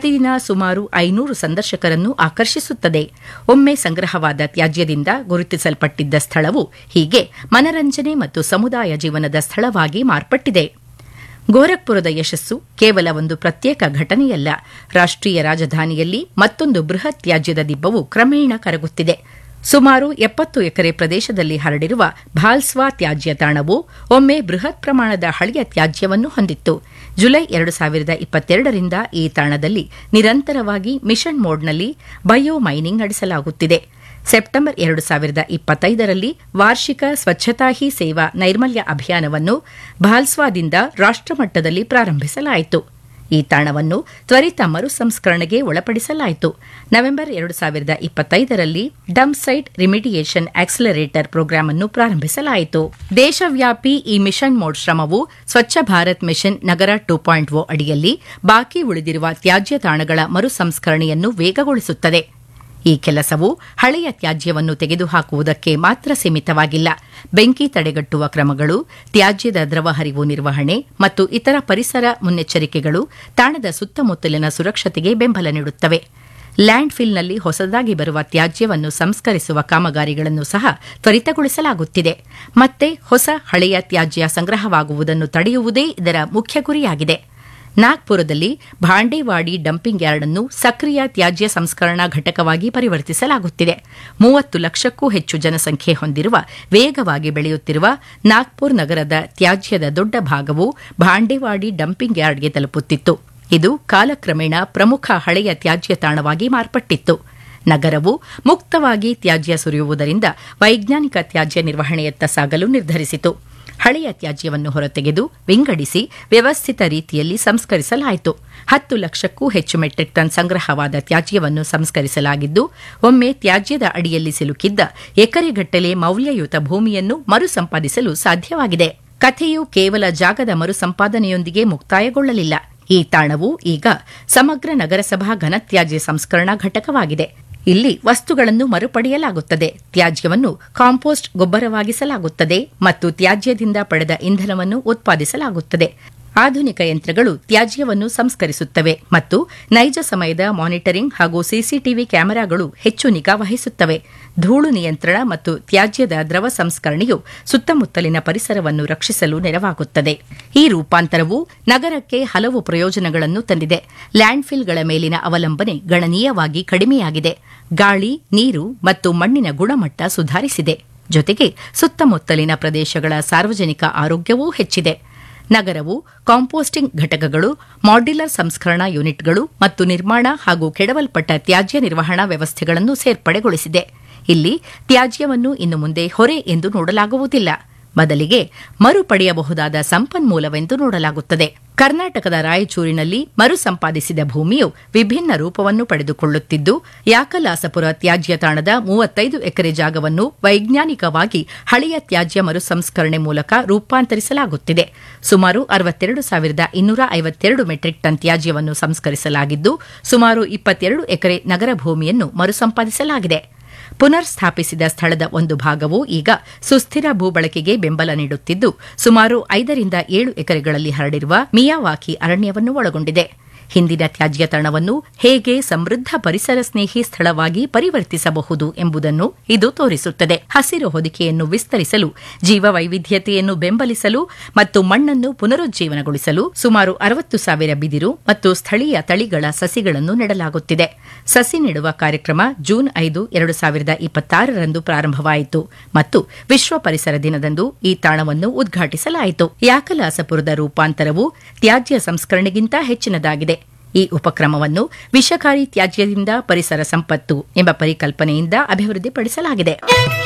ಪ್ರತಿದಿನ ಸುಮಾರು ಐನೂರು ಸಂದರ್ಶಕರನ್ನು ಆಕರ್ಷಿಸುತ್ತದೆ ಒಮ್ಮೆ ಸಂಗ್ರಹವಾದ ತ್ಯಾಜ್ಯದಿಂದ ಗುರುತಿಸಲ್ಪಟ್ಟಿದ್ದ ಸ್ಥಳವು ಹೀಗೆ ಮನರಂಜನೆ ಮತ್ತು ಸಮುದಾಯ ಜೀವನದ ಸ್ಥಳವಾಗಿ ಮಾರ್ಪಟ್ಟಿದೆ ಗೋರಖ್ಪುರದ ಯಶಸ್ಸು ಕೇವಲ ಒಂದು ಪ್ರತ್ಯೇಕ ಘಟನೆಯಲ್ಲ ರಾಷ್ಟ್ರೀಯ ರಾಜಧಾನಿಯಲ್ಲಿ ಮತ್ತೊಂದು ಬೃಹತ್ ತ್ಯಾಜ್ಯದ ದಿಬ್ಬವು ಕ್ರಮೇಣ ಕರಗುತ್ತಿದೆ ಸುಮಾರು ಎಪ್ಪತ್ತು ಎಕರೆ ಪ್ರದೇಶದಲ್ಲಿ ಹರಡಿರುವ ಭಾಲ್ಸ್ವಾ ತ್ಯಾಜ್ಯ ತಾಣವು ಒಮ್ಮೆ ಬೃಹತ್ ಪ್ರಮಾಣದ ಹಳೆಯ ತ್ಯಾಜ್ಯವನ್ನು ಹೊಂದಿತ್ತು ಜುಲೈ ಎರಡು ಸಾವಿರದ ಇಪ್ಪತ್ತೆರಡರಿಂದ ಈ ತಾಣದಲ್ಲಿ ನಿರಂತರವಾಗಿ ಮಿಷನ್ ಮೋಡ್ನಲ್ಲಿ ಬಯೋ ಮೈನಿಂಗ್ ನಡೆಸಲಾಗುತ್ತಿದೆ ಸೆಪ್ಟೆಂಬರ್ ಎರಡು ಸಾವಿರದ ಇಪ್ಪತ್ತೈದರಲ್ಲಿ ವಾರ್ಷಿಕ ಸ್ವಚ್ಛತಾ ಹಿ ಸೇವಾ ನೈರ್ಮಲ್ಯ ಅಭಿಯಾನವನ್ನು ಭಾಲ್ಸ್ವಾದಿಂದ ರಾಷ್ಟಮಟ್ಟದಲ್ಲಿ ಪ್ರಾರಂಭಿಸಲಾಯಿತು ಈ ತಾಣವನ್ನು ತ್ವರಿತ ಮರು ಸಂಸ್ಕರಣೆಗೆ ಒಳಪಡಿಸಲಾಯಿತು ನವೆಂಬರ್ ಎರಡು ಸಾವಿರದ ಇಪ್ಪತ್ತೈದರಲ್ಲಿ dump site remediation accelerator program ಅನ್ನು ಪ್ರಾರಂಭಿಸಲಾಯಿತು ದೇಶವ್ಯಾಪಿ ಈ ಮಿಷನ್ ಮೋಡ್ ಶ್ರಮವು ಸ್ವಚ್ಛ ಭಾರತ್ ಮಿಷನ್ ನಗರ ಟೂ ಪಾಯಿಂಟ್ ಓ ಅಡಿಯಲ್ಲಿ ಬಾಕಿ ಉಳಿದಿರುವ ತ್ಯಾಜ್ಯ ತಾಣಗಳ ಮರು ಸಂಸ್ಕರಣೆಯನ್ನು ವೇಗಗೊಳಿಸುತ್ತದೆ ಈ ಕೆಲಸವು ಹಳೆಯ ತ್ಯಾಜ್ಯವನ್ನು ತೆಗೆದುಹಾಕುವುದಕ್ಕೆ ಮಾತ್ರ ಸೀಮಿತವಾಗಿಲ್ಲ ಬೆಂಕಿ ತಡೆಗಟ್ಟುವ ಕ್ರಮಗಳು ತ್ಯಾಜ್ಯದ ದ್ರವ ಹರಿವು ನಿರ್ವಹಣೆ ಮತ್ತು ಇತರ ಪರಿಸರ ಮುನ್ನೆಚ್ಚರಿಕೆಗಳು ತಾಣದ ಸುತ್ತಮುತ್ತಲಿನ ಸುರಕ್ಷತೆಗೆ ಬೆಂಬಲ ನೀಡುತ್ತವೆ ಲ್ಯಾಂಡ್ ಫಿಲ್ನಲ್ಲಿ ಹೊಸದಾಗಿ ಬರುವ ತ್ಯಾಜ್ಯವನ್ನು ಸಂಸ್ಕರಿಸುವ ಕಾಮಗಾರಿಗಳನ್ನು ಸಹ ತ್ವರಿತಗೊಳಿಸಲಾಗುತ್ತಿದೆ ಮತ್ತೆ ಹೊಸ ಹಳೆಯ ತ್ಯಾಜ್ಯ ಸಂಗ್ರಹವಾಗುವುದನ್ನು ತಡೆಯುವುದೇ ಇದರ ಮುಖ್ಯ ಗುರಿಯಾಗಿದೆ ನಾಗ್ಪುರದಲ್ಲಿ ಭಾಂಡೇವಾಡಿ ಡಂಪಿಂಗ್ ಯಾರ್ಡ್ ಅನ್ನು ಸಕ್ರಿಯ ತ್ಯಾಜ್ಯ ಸಂಸ್ಕರಣಾ ಘಟಕವಾಗಿ ಪರಿವರ್ತಿಸಲಾಗುತ್ತಿದೆ ಮೂವತ್ತು ಲಕ್ಷಕ್ಕೂ ಹೆಚ್ಚು ಜನಸಂಖ್ಯೆ ಹೊಂದಿರುವ ವೇಗವಾಗಿ ಬೆಳೆಯುತ್ತಿರುವ ನಾಗ್ಪುರ್ ನಗರದ ತ್ಯಾಜ್ಯದ ದೊಡ್ಡ ಭಾಗವು ಭಾಂಡೇವಾಡಿ ಡಂಪಿಂಗ್ ಯಾರ್ಡ್ಗೆ ತಲುಪುತ್ತಿತ್ತು ಇದು ಕಾಲಕ್ರಮೇಣ ಪ್ರಮುಖ ಹಳೆಯ ತ್ಯಾಜ್ಯ ತಾಣವಾಗಿ ಮಾರ್ಪಟ್ಟಿತ್ತು ನಗರವು ಮುಕ್ತವಾಗಿ ತ್ಯಾಜ್ಯ ಸುರಿಯುವುದರಿಂದ ವೈಜ್ಞಾನಿಕ ತ್ಯಾಜ್ಯ ನಿರ್ವಹಣೆಯತ್ತ ಸಾಗಲು ನಿರ್ಧರಿಸಿತು ಹಳೆಯ ತ್ಯಾಜ್ಯವನ್ನು ಹೊರತೆಗೆದು ವಿಂಗಡಿಸಿ ವ್ಯವಸ್ಥಿತ ರೀತಿಯಲ್ಲಿ ಸಂಸ್ಕರಿಸಲಾಯಿತು ಹತ್ತು ಲಕ್ಷಕ್ಕೂ ಹೆಚ್ಚು ಮೆಟ್ರಿಕ್ ಟನ್ ಸಂಗ್ರಹವಾದ ತ್ಯಾಜ್ಯವನ್ನು ಸಂಸ್ಕರಿಸಲಾಗಿದ್ದು ಒಮ್ಮೆ ತ್ಯಾಜ್ಯದ ಅಡಿಯಲ್ಲಿ ಸಿಲುಕಿದ್ದ ಎಕರೆಗಟ್ಟಲೆ ಮೌಲ್ಯಯುತ ಭೂಮಿಯನ್ನು ಮರುಸಂಪಾದಿಸಲು ಸಾಧ್ಯವಾಗಿದೆ ಕಥೆಯು ಕೇವಲ ಜಾಗದ ಮರುಸಂಪಾದನೆಯೊಂದಿಗೆ ಮುಕ್ತಾಯಗೊಳ್ಳಲಿಲ್ಲ ಈ ತಾಣವು ಈಗ ಸಮಗ್ರ ನಗರಸಭಾ ಘನತ್ಯಾಜ್ಯ ಸಂಸ್ಕರಣಾ ಘಟಕವಾಗಿದೆ ಇಲ್ಲಿ ವಸ್ತುಗಳನ್ನು ಮರುಪಡೆಯಲಾಗುತ್ತದೆ ತ್ಯಾಜ್ಯವನ್ನು ಕಾಂಪೋಸ್ಟ್ ಗೊಬ್ಬರವಾಗಿಸಲಾಗುತ್ತದೆ ಮತ್ತು ತ್ಯಾಜ್ಯದಿಂದ ಪಡೆದ ಇಂಧನವನ್ನು ಉತ್ಪಾದಿಸಲಾಗುತ್ತದೆ ಆಧುನಿಕ ಯಂತ್ರಗಳು ತ್ಯಾಜ್ಯವನ್ನು ಸಂಸ್ಕರಿಸುತ್ತವೆ ಮತ್ತು ನೈಜ ಸಮಯದ ಮಾನಿಟರಿಂಗ್ ಹಾಗೂ ಸಿಸಿಟಿವಿ ಕ್ಯಾಮೆರಾಗಳು ಹೆಚ್ಚು ನಿಗಾ ವಹಿಸುತ್ತವೆ ಧೂಳು ನಿಯಂತ್ರಣ ಮತ್ತು ತ್ಯಾಜ್ಯದ ದ್ರವ ಸಂಸ್ಕರಣೆಯು ಸುತ್ತಮುತ್ತಲಿನ ಪರಿಸರವನ್ನು ರಕ್ಷಿಸಲು ನೆರವಾಗುತ್ತದೆ ಈ ರೂಪಾಂತರವು ನಗರಕ್ಕೆ ಹಲವು ಪ್ರಯೋಜನಗಳನ್ನು ತಂದಿದೆ ಲ್ಯಾಂಡ್ಫಿಲ್ಗಳ ಮೇಲಿನ ಅವಲಂಬನೆ ಗಣನೀಯವಾಗಿ ಕಡಿಮೆಯಾಗಿದೆ ಗಾಳಿ ನೀರು ಮತ್ತು ಮಣ್ಣಿನ ಗುಣಮಟ್ಟ ಸುಧಾರಿಸಿದೆ ಜೊತೆಗೆ ಸುತ್ತಮುತ್ತಲಿನ ಪ್ರದೇಶಗಳ ಸಾರ್ವಜನಿಕ ಆರೋಗ್ಯವೂ ಹೆಚ್ಚಿದೆ ನಗರವು ಕಾಂಪೋಸ್ಟಿಂಗ್ ಘಟಕಗಳು ಮಾಡ್ಯುಲರ್ ಸಂಸ್ಕರಣಾ ಯೂನಿಟ್ಗಳು ಮತ್ತು ನಿರ್ಮಾಣ ಹಾಗೂ ಕೆಡವಲ್ಪಟ್ಟ ತ್ಯಾಜ್ಯ ನಿರ್ವಹಣಾ ವ್ಯವಸ್ಥೆಗಳನ್ನು ಸೇರ್ಪಡೆಗೊಳಿಸಿದೆ ಇಲ್ಲಿ ತ್ಯಾಜ್ಯವನ್ನು ಇನ್ನು ಮುಂದೆ ಹೊರೆ ಎಂದು ನೋಡಲಾಗುವುದಿಲ್ಲ ಬದಲಿಗೆ ಮರುಪಡೆಯಬಹುದಾದ ಸಂಪನ್ಮೂಲವೆಂದು ನೋಡಲಾಗುತ್ತದೆ ಕರ್ನಾಟಕದ ರಾಯಚೂರಿನಲ್ಲಿ ಮರು ಸಂಪಾದಿಸಿದ ಭೂಮಿಯು ವಿಭಿನ್ನ ರೂಪವನ್ನು ಪಡೆದುಕೊಳ್ಳುತ್ತಿದ್ದು ಯಾಕಲಾಸಪುರ ತ್ಯಾಜ್ಯ ತಾಣದ ಮೂವತ್ತೈದು ಎಕರೆ ಜಾಗವನ್ನು ವೈಜ್ಞಾನಿಕವಾಗಿ ಹಳೆಯ ತ್ಯಾಜ್ಯ ಮರು ಸಂಸ್ಕರಣೆ ಮೂಲಕ ರೂಪಾಂತರಿಸಲಾಗುತ್ತಿದೆ ಸುಮಾರು ಅರವತ್ತೆರಡು ಸಾವಿರದ ಇನ್ನೂರ ಐವತ್ತೆರಡು ಮೆಟ್ರಿಕ್ ಟನ್ ತ್ಯಾಜ್ಯವನ್ನು ಸಂಸ್ಕರಿಸಲಾಗಿದ್ದು ಸುಮಾರು ಇಪ್ಪತ್ತೆರಡು ಎಕರೆ ನಗರ ಭೂಮಿಯನ್ನು ಮರುಸಂಪಾದಿಸಲಾಗಿದೆ ಪುನರ್ ಸ್ಥಾಪಿಸಿದ ಸ್ಥಳದ ಒಂದು ಭಾಗವು ಈಗ ಸುಸ್ಥಿರ ಭೂಬಳಕೆಗೆ ಬೆಂಬಲ ನೀಡುತ್ತಿದ್ದು ಸುಮಾರು ಐದರಿಂದ ಏಳು ಎಕರೆಗಳಲ್ಲಿ ಹರಡಿರುವ ಮಿಯಾವಾಕಿ ಅರಣ್ಯವನ್ನು ಒಳಗೊಂಡಿದೆ ಹಿಂದಿನ ತ್ಯಾಜ್ಯ ತಾಣವನ್ನು ಹೇಗೆ ಸಮೃದ್ಧ ಪರಿಸರ ಸ್ನೇಹಿ ಸ್ಥಳವಾಗಿ ಪರಿವರ್ತಿಸಬಹುದು ಎಂಬುದನ್ನು ಇದು ತೋರಿಸುತ್ತದೆ ಹಸಿರು ಹೊದಿಕೆಯನ್ನು ವಿಸ್ತರಿಸಲು ಜೀವ ವೈವಿಧ್ಯತೆಯನ್ನು ಬೆಂಬಲಿಸಲು ಮತ್ತು ಮಣ್ಣನ್ನು ಪುನರುಜ್ಜೀವನಗೊಳಿಸಲು ಸುಮಾರು ಅರವತ್ತು ಸಾವಿರ ಬಿದಿರು ಮತ್ತು ಸ್ಥಳೀಯ ತಳಿಗಳ ಸಸಿಗಳನ್ನು ನೆಡಲಾಗುತ್ತಿದೆ ಸಸಿ ನೆಡುವ ಕಾರ್ಯಕ್ರಮ ಜೂನ್ ಐದು ಎರಡು ಸಾವಿರದ ಇಪ್ಪತ್ತಾರರಂದು ಪ್ರಾರಂಭವಾಯಿತು ಮತ್ತು ವಿಶ್ವ ಪರಿಸರ ದಿನದಂದು ಈ ತಾಣವನ್ನು ಉದ್ಘಾಟಿಸಲಾಯಿತು ಯಾಕಲಾಸಪುರದ ರೂಪಾಂತರವು ತ್ಯಾಜ್ಯ ಸಂಸ್ಕರಣೆಗಿಂತ ಹೆಚ್ಚಿನದಾಗಿದೆ ಈ ಉಪಕ್ರಮವನ್ನು ವಿಷಕಾರಿ ತ್ಯಾಜ್ಯದಿಂದ ಪರಿಸರ ಸಂಪತ್ತು ಎಂಬ ಪರಿಕಲ್ಪನೆಯಿಂದ ಅಭಿವೃದ್ಧಿಪಡಿಸಲಾಗಿದೆ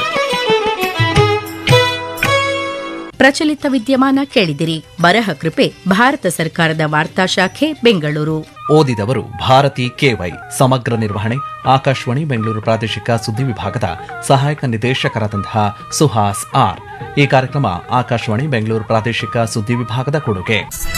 ಪ್ರಚಲಿತ ವಿದ್ಯಮಾನ ಕೇಳಿದಿರಿ ಬರಹ ಕೃಪೆ ಭಾರತ ಸರ್ಕಾರದ ವಾರ್ತಾ ಶಾಖೆ ಬೆಂಗಳೂರು ಓದಿದವರು ಭಾರತಿ ಕೆವೈ ಸಮಗ್ರ ನಿರ್ವಹಣೆ ಆಕಾಶವಾಣಿ ಬೆಂಗಳೂರು ಪ್ರಾದೇಶಿಕ ಸುದ್ದಿ ವಿಭಾಗದ ಸಹಾಯಕ ನಿರ್ದೇಶಕರಾದಂತಹ ಸುಹಾಸ್ ಆರ್ ಈ ಕಾರ್ಯಕ್ರಮ ಆಕಾಶವಾಣಿ ಬೆಂಗಳೂರು ಪ್ರಾದೇಶಿಕ ಸುದ್ದಿ ವಿಭಾಗದ ಕೊಡುಗೆ